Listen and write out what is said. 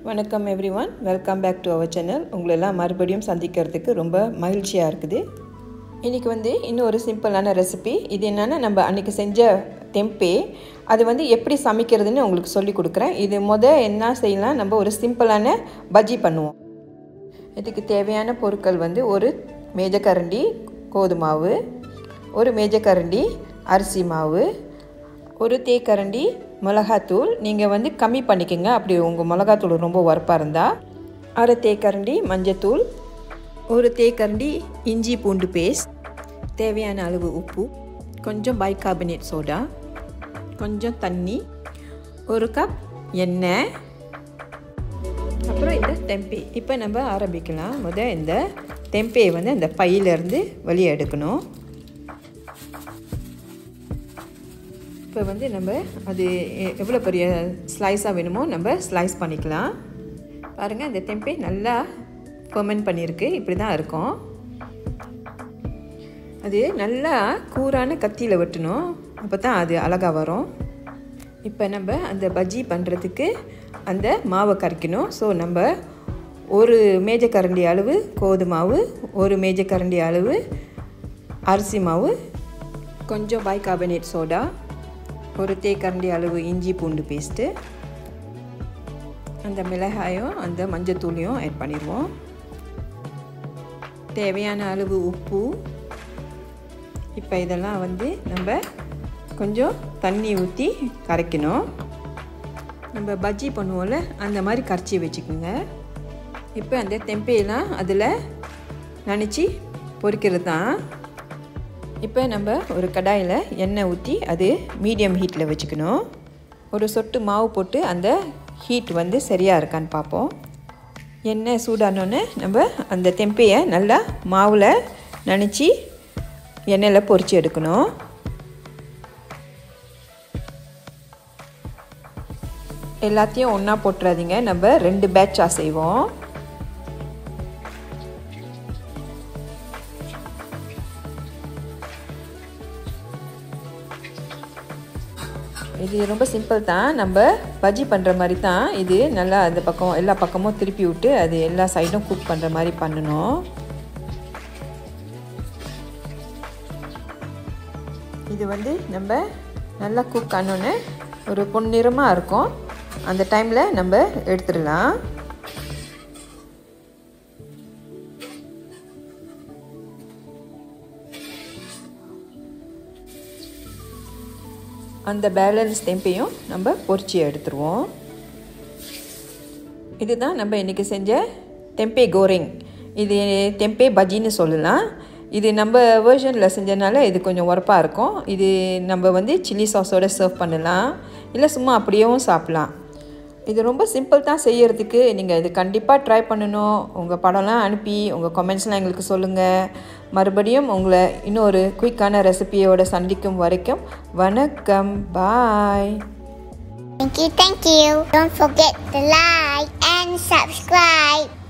வணக்கம் everyone welcome back to our channel உங்களெல்லாம் மறுபடியும் சந்திக்கிறதுக்கு ரொம்ப மகிழ்ச்சியாக இருக்குது இன்றைக்கி வந்து இன்னும் ஒரு சிம்பிளான ரெசிபி இது என்னென்னா நம்ம அன்றைக்கி செஞ்ச தெம்பே அது வந்து எப்படி சமைக்கிறதுன்னு உங்களுக்கு சொல்லி கொடுக்குறேன் இது முத என்ன செய்யலாம் நம்ம ஒரு சிம்பிளான பஜ்ஜி பண்ணுவோம் இதுக்கு தேவையான பொருட்கள் வந்து ஒரு மேஜக்கரண்டி கோதுமாவு ஒரு மேஜக்கரண்டி அரிசி மாவு ஒரு தேக்கரண்டி மிளகாத்தூள் நீங்கள் வந்து கம்மி பண்ணிக்கோங்க அப்படி உங்கள் மிளகாத்தூள் ரொம்ப உரப்பாக இருந்தால் அரை தேக்கரண்டி மஞ்சத்தூள் ஒரு தேக்கரண்டி இஞ்சி பூண்டு பேஸ்ட் தேவையான அளவு உப்பு கொஞ்சம் பைகார்பனேட் சோடா கொஞ்சம் தண்ணி ஒரு கப் எண்ணெய் அப்புறம் இந்த தெம்பே இப்போ நம்ம ஆரம்பிக்கலாம் முத இந்த தெம்பேயை வந்து அந்த பையிலேருந்து வெளியே எடுக்கணும் இப்போ வந்து நம்ம அது எவ்வளோ பெரிய ஸ்லைஸாக வேணுமோ நம்ம ஸ்லைஸ் பண்ணிக்கலாம் பாருங்கள் இந்த தெம்பே நல்லா ஃபர்மெண்ட் பண்ணியிருக்கு இப்படி தான் இருக்கும் அது நல்லா கூரான கத்தியில் வெட்டணும் அப்போ தான் அது அழகாக வரும் இப்போ நம்ம அந்த பஜ்ஜி பண்ணுறதுக்கு அந்த மாவை கரைக்கணும் ஸோ நம்ம ஒரு மேஜக்கரண்டி அளவு கோதுமாவு ஒரு மேஜக்கரண்டி அளவு அரிசி மாவு கொஞ்சம் பைகார்பனேட் சோடா ஒரு தேக்கரண்டி அளவு இஞ்சி பூண்டு பேஸ்ட்டு அந்த மிளகாயும் அந்த மஞ்சத்தூளையும் ஆட் பண்ணிடுவோம் தேவையான அளவு உப்பு இப்போ இதெல்லாம் வந்து நம்ம கொஞ்சம் தண்ணி ஊற்றி கரைக்கணும் நம்ம பஜ்ஜி பண்ணுவோம்ல அந்த மாதிரி கரைச்சி வச்சுக்கோங்க இப்போ அந்த தெம்பையெல்லாம் அதில் நினச்சி பொரிக்கிறது தான் இப்போ நம்ம ஒரு கடாயில் எண்ணெய் ஊற்றி அது மீடியம் ஹீட்டில் வச்சுக்கணும் ஒரு சொட்டு மாவு போட்டு அந்த ஹீட் வந்து சரியாக இருக்கான்னு பார்ப்போம் எண்ணெய் சூடானோன்னே நம்ம அந்த தெம்பையை நல்லா மாவில் நனைச்சி எண்ணெயில் பொரித்து எடுக்கணும் எல்லாத்தையும் ஒன்றா போட்டுறாதீங்க நம்ம ரெண்டு பேட்சாக செய்வோம் இது ரொம்ப சிம்பிள் தான் நம்ம பஜ்ஜி பண்ணுற மாதிரி தான் இது நல்லா அந்த பக்கம் எல்லா பக்கமும் திருப்பி விட்டு அது எல்லா சைடும் குக் பண்ணுற மாதிரி பண்ணணும் இது வந்து நம்ம நல்லா குக் ஆனோன்னு ஒரு பொன்னிறமாக இருக்கும் அந்த டைமில் நம்ம எடுத்துடலாம் அந்த பேலன்ஸ் தெம்பையும் நம்ம பொரிச்சு எடுத்துருவோம் இதுதான் நம்ம இன்றைக்கி செஞ்ச தெம்பே கோரிங் இது தெம்பே பஜ்ஜின்னு சொல்லலாம் இது நம்ம வேர்ஷனில் செஞ்சனால இது கொஞ்சம் உரப்பாக இருக்கும் இது நம்ம வந்து சில்லி சாஸோடு சர்வ் பண்ணலாம் இல்லை சும்மா அப்படியேவும் சாப்பிட்லாம் இது ரொம்ப சிம்பிள் தான் செய்யறதுக்கு நீங்கள் இது கண்டிப்பாக ட்ரை பண்ணணும் உங்கள் படம்லாம் அனுப்பி உங்கள் கமெண்ட்ஸ்லாம் எங்களுக்கு சொல்லுங்கள் மறுபடியும் உங்களை இன்னொரு குயிக்கான ரெசிபியோட சந்திக்கும் வரைக்கும் வணக்கம் பாய் Thank you, thank you. Don't forget to like and subscribe.